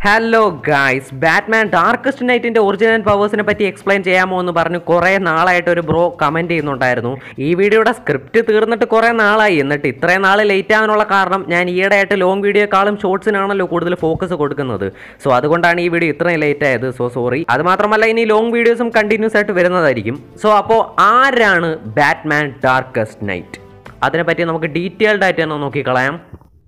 Hello guys Batman darkest നൈറ്റിന്റെ original പവേഴ്സിനെ പറ്റി എക്സ്പ്ലെയിൻ ചെയ്യാമോ എന്ന് പറഞ്ഞ് കുറേ നാളായിട്ട് ഒരു ബ്രോ കമന്റ് ചെയ്യുന്നുണ്ടായിരുന്നു ഈ വീഡിയോയുടെ സ്ക്രിപ്റ്റ് തീർന്നിട്ട് കുറേ നാളായി എന്നിട്ട് ഇത്രയും നാൾ ലേറ്റ് ആകാനുള്ള കാരണം ഞാൻ ഈയിടെയായിട്ട് ലോങ് വീഡിയോക്കാളും ഷോർട്സിനാണല്ലോ കൂടുതൽ ഫോക്കസ് കൊടുക്കുന്നത് സോ അതുകൊണ്ടാണ് ഈ വീഡിയോ ഇത്രയും ലേറ്റ് ആയത് സോ സോറി അത് മാത്രമല്ല ഇനി ലോങ് വീഡിയോസും കണ്ടിന്യൂസ് ആയിട്ട് വരുന്നതായിരിക്കും സോ അപ്പോൾ ആരാണ് ബാറ്റ്മാൻ ഡാർക്കസ്റ്റ് നൈറ്റ് അതിനെപ്പറ്റി നമുക്ക് ഡീറ്റെയിൽഡ് ആയിട്ട് തന്നെ നോക്കിക്കളയാം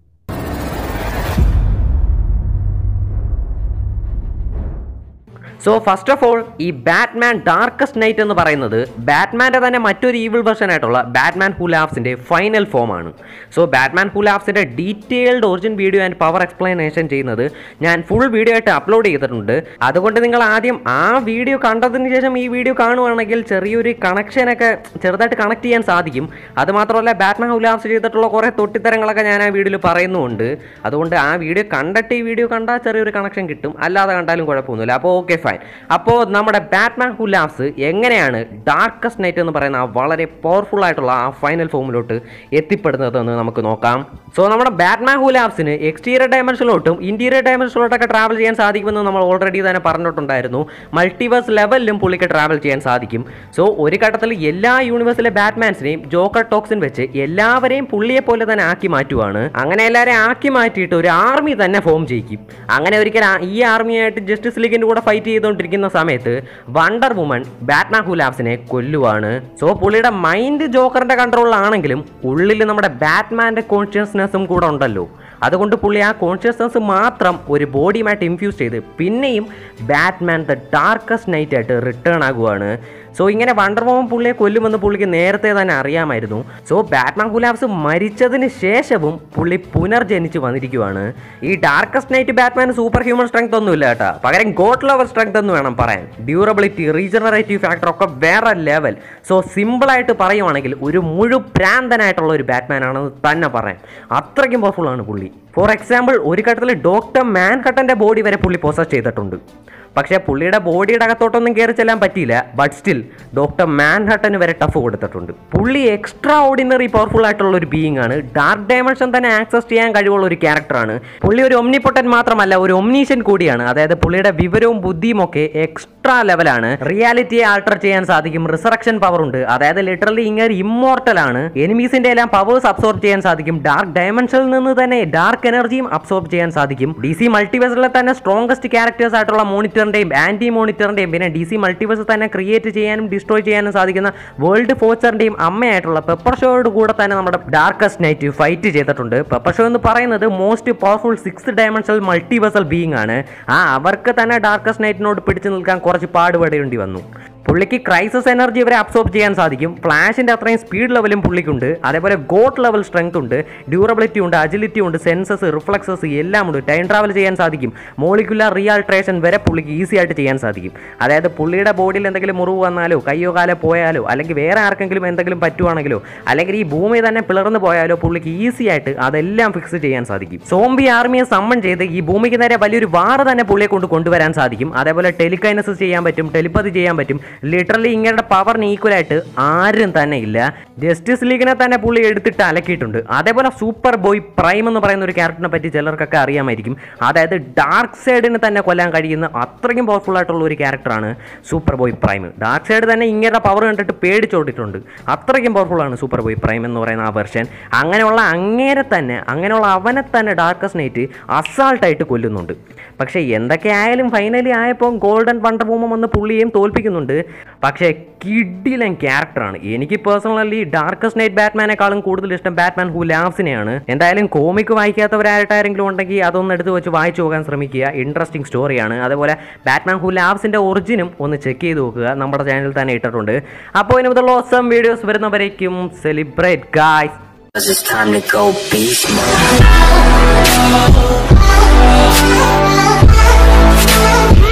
സോ ഫസ്റ്റ് ഓഫ് ഓൾ ഈ ബാറ്റ്മാൻ ഡാർക്കസ്റ്റ് നൈറ്റ് എന്ന് പറയുന്നത് ബാറ്റ്മാൻ്റെ തന്നെ മറ്റൊരു ഈവിൾ വെർഷൻ ആയിട്ടുള്ള ബാറ്റ്മാൻ ഹുലാഫ്സിൻ്റെ ഫൈനൽ ഫോം ആണ് സോ ബാറ്റ്മാൻ ഹുലാഫ്സിൻ്റെ detailed origin video and power explanation ചെയ്യുന്നത് ഞാൻ ഫുൾ വീഡിയോ ആയിട്ട് അപ്ലോഡ് ചെയ്തിട്ടുണ്ട് അതുകൊണ്ട് നിങ്ങൾ ആദ്യം ആ വീഡിയോ കണ്ടതിന് ശേഷം ഈ വീഡിയോ കാണുവാണെങ്കിൽ ചെറിയൊരു കണക്ഷനൊക്കെ ചെറുതായിട്ട് കണക്ട് ചെയ്യാൻ സാധിക്കും അത് മാത്രമല്ല ബാറ്റ്മാൻ ഹുലാഫ്സ് ചെയ്തിട്ടുള്ള കുറേ തൊട്ടിത്തരങ്ങളൊക്കെ ഞാൻ ആ വീഡിയോയിൽ പറയുന്നുമുണ്ട് അതുകൊണ്ട് ആ വീഡിയോ കണ്ടിട്ട് ഈ വീഡിയോ കണ്ടാൽ ചെറിയൊരു കണക്ഷൻ കിട്ടും അല്ലാതെ കണ്ടാലും കുഴപ്പമൊന്നുമില്ല അപ്പോൾ ഓക്കെ ഫൈൻ അപ്പോൾ നമ്മുടെ ബാറ്റ്മാൻ ഹുലാഫ്സ് എങ്ങനെയാണ് ഡാർക്കസ്റ്റ് നൈറ്റ് എന്ന് പറയുന്ന ആ വളരെ പവർഫുൾ ആയിട്ടുള്ള ആ ഫൈനൽ ഫോമിലോട്ട് എത്തിപ്പെടുന്നതെന്ന് നമുക്ക് നോക്കാം സോ നമ്മുടെ ബാറ്റ്മാൻ ഹുലാഫ്സിന് എക്സ്റ്റീരിയർ ഡയമെൻഷനിലോട്ടും ഇന്റീരിയർ ഡയമെൻഷനിലോട്ടൊക്കെ ട്രാവൽ ചെയ്യാൻ സാധിക്കുമെന്ന് നമ്മൾ ഓൾറെഡി തന്നെ പറഞ്ഞിട്ടുണ്ടായിരുന്നു മൾട്ടിവേഴ്സ് ലെവലിലും പുള്ളിക്ക് ട്രാവൽ ചെയ്യാൻ സാധിക്കും സോ ഒരു ഘട്ടത്തിൽ എല്ലാ യൂണിവേഴ്സിലെ ബാറ്റ്മാൻസിനെയും ജോക്കർ ടോക്സിൻ വെച്ച് എല്ലാവരെയും പുള്ളിയെ പോലെ തന്നെ ആക്കി മാറ്റുവാണ് അങ്ങനെ എല്ലാവരെയും ആക്കി മാറ്റിയിട്ട് ഒരു ആർമി തന്നെ ഫോം ചെയ്യിക്കും അങ്ങനെ ഒരിക്കൽ ആ- ഈ ആർമിയായിട്ട് ജസ്റ്റിസ് ലീഗിന്റെ കൂടെ ഫൈറ്റ് ചെയ്തുകൊണ്ടിരിക്കുന്ന സമയത്ത് വണ്ടർ വുമൺ ബാറ്റ്മാൻ ഹുലാഫ്സിനെ കൊല്ലുവാണ് സോ പുള്ളിയുടെ മൈൻഡ് ജോക്കറിന്റെ കൺട്രോളിലാണെങ്കിലും ഉള്ളിൽ നമ്മുടെ ബാറ്റ്മാന്റെ കോൺഷ്യസ്നെസ്സും കൂടെ ഉണ്ടല്ലോ അതുകൊണ്ട് പുള്ളി ആ കോൺഷ്യസ്നെസ് മാത്രം ഒരു ബോഡിയുമായിട്ട് ഇൻഫ്യൂസ് ചെയ്ത് പിന്നെയും ബാറ്റ്മാൻ ദ ഡാർക്കസ്റ്റ് നൈറ്റ് ആയിട്ട് റിട്ടേൺ ആകുവാണ് സോ ഇങ്ങനെ വണ്ടർ വുമൺ പുള്ളിയെ കൊല്ലുമെന്ന് പുള്ളിക്ക് നേരത്തെ തന്നെ അറിയാമായിരുന്നു സോ ബാറ്റ്മാൻ ഗുലാബ്സ് മരിച്ചതിന് ശേഷവും പുള്ളി പുനർജനിച്ച് വന്നിരിക്കുവാണ് ഈ darkest knight Batman super human strength ഒന്നുമില്ല കേട്ടോ പകരം ഗോട്ട് ലെവൽ സ്ട്രെങ്ത് എന്ന് വേണം പറയാൻ ഡ്യൂറബിലിറ്റി റീജനറേറ്റീവ് ഫാക്ടർ ഒക്കെ വേറെ ലെവൽ സോ സിമ്പിളായിട്ട് പറയുവാണെങ്കിൽ ഒരു മുഴു പ്രാന്തനായിട്ടുള്ള ഒരു ബാറ്റ്മാൻ ആണെന്ന് തന്നെ പറയാം അത്രയ്ക്കും പവർഫുൾ ആണ് പുള്ളി ഫോർ എക്സാമ്പിൾ ഒരു ഘട്ടത്തിൽ ഡോക്ടർ മാൻഹട്ടന്റെ ബോഡി വരെ പുള്ളി പൊസസ് ചെയ്തിട്ടുണ്ട് പക്ഷേ പുള്ളിയുടെ ബോഡിയുടെ അകത്തോട്ടൊന്നും കയറി ചെല്ലാൻ പറ്റിയില്ല ബട്ട് സ്റ്റിൽ ഡോക്ടർ മാൻഹട്ടന് വരെ ടഫ് കൊടുത്തിട്ടുണ്ട് പുള്ളി എക്സ്ട്രാ ഓർഡിനറി പവർഫുൾ ആയിട്ടുള്ള ഒരു ബീയിങ് ആണ് ഡാർക്ക് ഡയമെൻഷൻ തന്നെ ആക്സസ് ചെയ്യാൻ കഴിവുള്ള ഒരു ക്യാരക്ടറാണ് പുള്ളി ഒരു ഒമ്നിപ്പൊട്ടൻ മാത്രമല്ല ഒരു ഒമ്നീഷ്യൻ കൂടിയാണ് അതായത് പുള്ളിയുടെ വിവരവും ബുദ്ധിയും ഒക്കെ എക്സ്ട്രാ ലെവലാണ് റിയാലിറ്റിയെ ആൾട്ടർ ചെയ്യാൻ സാധിക്കും റിസറക്ഷൻ പവർ ഉണ്ട് അതായത് ലിറ്ററലി ഇങ്ങനെ ഇമ്മോർട്ടൽ ആണ് എനിമീസിന്റെ എല്ലാം പവേഴ്സ് അബ്സോർബ് ചെയ്യാൻ സാധിക്കും ഡാർക്ക് ഡയമെൻഷനിൽ നിന്ന് തന്നെ ഡാർക്ക് എനർജിയും അബ്സോർബ് ചെയ്യാൻ സാധിക്കും ഡി സി മൾട്ടിവേഴ്സിലെ തന്നെ സ്ട്രോങ്കസ്റ്റ് ക്യാരക്ടേഴ്സ് ആയിട്ടുള്ള മോണിറ്ററിന്റെയും ആന്റി മോണിറ്ററിന്റെയും പിന്നെ ഡി സി മൾട്ടിവേഴ്സ് തന്നെ ക്രിയേറ്റ് ചെയ്യാനും ഡിസ്ട്രോയ് ചെയ്യാനും സാധിക്കുന്ന വേൾഡ് ഫോച്ചറിന്റെയും അമ്മയായിട്ടുള്ള പെപ്പർ ഷോയോട് കൂടെ തന്നെ നമ്മുടെ ഡാർക്കസ്റ്റ് നൈറ്റ് ഫൈറ്റ് ചെയ്തിട്ടുണ്ട് പെപ്പർ ഷോ എന്ന് പറയുന്നത് most powerful six dimensional multiversal being ആണ് ആ അവർക്ക് തന്നെ ഡാർക്കസ്റ്റ് നൈറ്റിനോട് പിടിച്ചു നിൽക്കാൻ കുറച്ച് പാടുപെടേണ്ടി വന്നു പുള്ളിക്ക് ക്രൈസിസ് എനർജി വരെ അബ്സോർബ് ചെയ്യാൻ സാധിക്കും ഫ്ലാഷിന്റെ അത്രയും സ്പീഡ് ലെവലും പുള്ളിക്കുണ്ട് അതേപോലെ ഗോട്ട് ലെവൽ സ്ട്രെങ്ത് ഉണ്ട് ഡ്യൂറബിലിറ്റി ഉണ്ട് അജിലിറ്റി ഉണ്ട് സെൻസസ് റിഫ്ലക്സസ് എല്ലാം ഉണ്ട് ടൈം ട്രാവൽ ചെയ്യാൻ സാധിക്കും മോളിക്കുലർ റിയാൾട്രേഷൻ വരെ പുള്ളിക്ക് ഈസി ആയിട്ട് ചെയ്യാൻ സാധിക്കും അതായത് പുള്ളിയുടെ ബോഡിയിൽ എന്തെങ്കിലും മുറിവ് വന്നാലോ കയ്യോ കാലോ പോയാലോ അല്ലെങ്കിൽ വേറെ ആർക്കെങ്കിലും എന്തെങ്കിലും പറ്റുവാണെങ്കിലോ അല്ലെങ്കിൽ ഈ ഭൂമി തന്നെ പിളർന്നു പോയാലോ പുള്ളിക്ക് ഈസി ആയിട്ട് അതെല്ലാം ഫിക്സ് ചെയ്യാൻ സാധിക്കും സോംബി ആർമിയെ സമ്മൺ ചെയ്ത് ഈ ഭൂമിക്ക് നേരെ വലിയൊരു വാർ തന്നെ പുള്ളിയെ കൊണ്ട് കൊണ്ടുവരാൻ സാധിക്കും അതേപോലെ ടെലിക്കൈനസിസ് ചെയ്യാൻ പറ്റും ടെലിപ്പതി ചെയ്യാൻ പറ്റും ലിറ്ററലി ഇങ്ങനെ പവറിന് ഈക്വൽ ആയിട്ട് ആരും തന്നെ ഇല്ല ജസ്റ്റിസ് ലീഗിനെ തന്നെ പുള്ളി എടുത്തിട്ട് അലക്കിയിട്ടുണ്ട് അതേപോലെ സൂപ്പർ ബോയ് പ്രൈം എന്ന് പറയുന്ന ഒരു ക്യാരക്ടറിനെ പറ്റി ചിലർക്കൊക്കെ അറിയാമായിരിക്കും അതായത് ഡാർക്ക് സൈഡിന് തന്നെ കൊല്ലാൻ കഴിയുന്ന അത്രയ്ക്കും പവർഫുൾ ആയിട്ടുള്ള ഒരു ക്യാരക്ടറാണ് super boy prime dark side തന്നെ ഇങ്ങനെ പവർ കണ്ടിട്ട് പേടിച്ചോട്ടിട്ടുണ്ട് അത്രയ്ക്കും പവർഫുൾ ആണ് സൂപ്പർ ബോയ് പ്രൈം എന്ന് പറയുന്ന ആ വെർഷൻ അങ്ങനെയുള്ള അങ്ങേരെ തന്നെ അങ്ങനെയുള്ള അവനെ തന്നെ ഡാർക്കസ് നൈറ്റ് അസാൾട്ടായിട്ട് കൊല്ലുന്നുണ്ട് പക്ഷേ എന്തൊക്കെ ആയാലും ഫൈനലി ആയപ്പോൾ ഗോൾഡൻ വണ്ടർ വുമൻ വന്ന് പുള്ളിയെയും തോൽപ്പിക്കുന്നുണ്ട് പക്ഷേ കിഡിലൻ ക്യാരക്ടറാണ് എനിക്ക് പേഴ്സണലി ഡാർക്കസ്റ്റ് നൈറ്റ് ബാറ്റ്മാനേക്കാളും കൂടുതൽ ഇഷ്ടം ബാറ്റ്മാൻ ഹു ലാവ്സിനെയാണ് എന്തായാലും കോമിക് വായിക്കാത്തവരായിട്ടാരെങ്കിലും ഉണ്ടെങ്കിൽ അതൊന്ന് എടുത്ത് വെച്ച് വായിച്ചു പോകാൻ ശ്രമിക്കുക ഇൻട്രസ്റ്റിംഗ് സ്റ്റോറിയാണ് അതേപോലെ ബാറ്റ്മാൻ ഹു ലാവ്സിൻ്റെ ഒറിജിനും ഒന്ന് ചെക്ക് ചെയ്ത് നോക്കുക നമ്മുടെ ചാനലിൽ തന്നെ ഇട്ടിട്ടുണ്ട് അപ്പോൾ ഇനി മുതലുള്ള ഓസം വീഡിയോസ് വരുന്നവരേക്കും celebrate guys Cause it's time to go beast mode.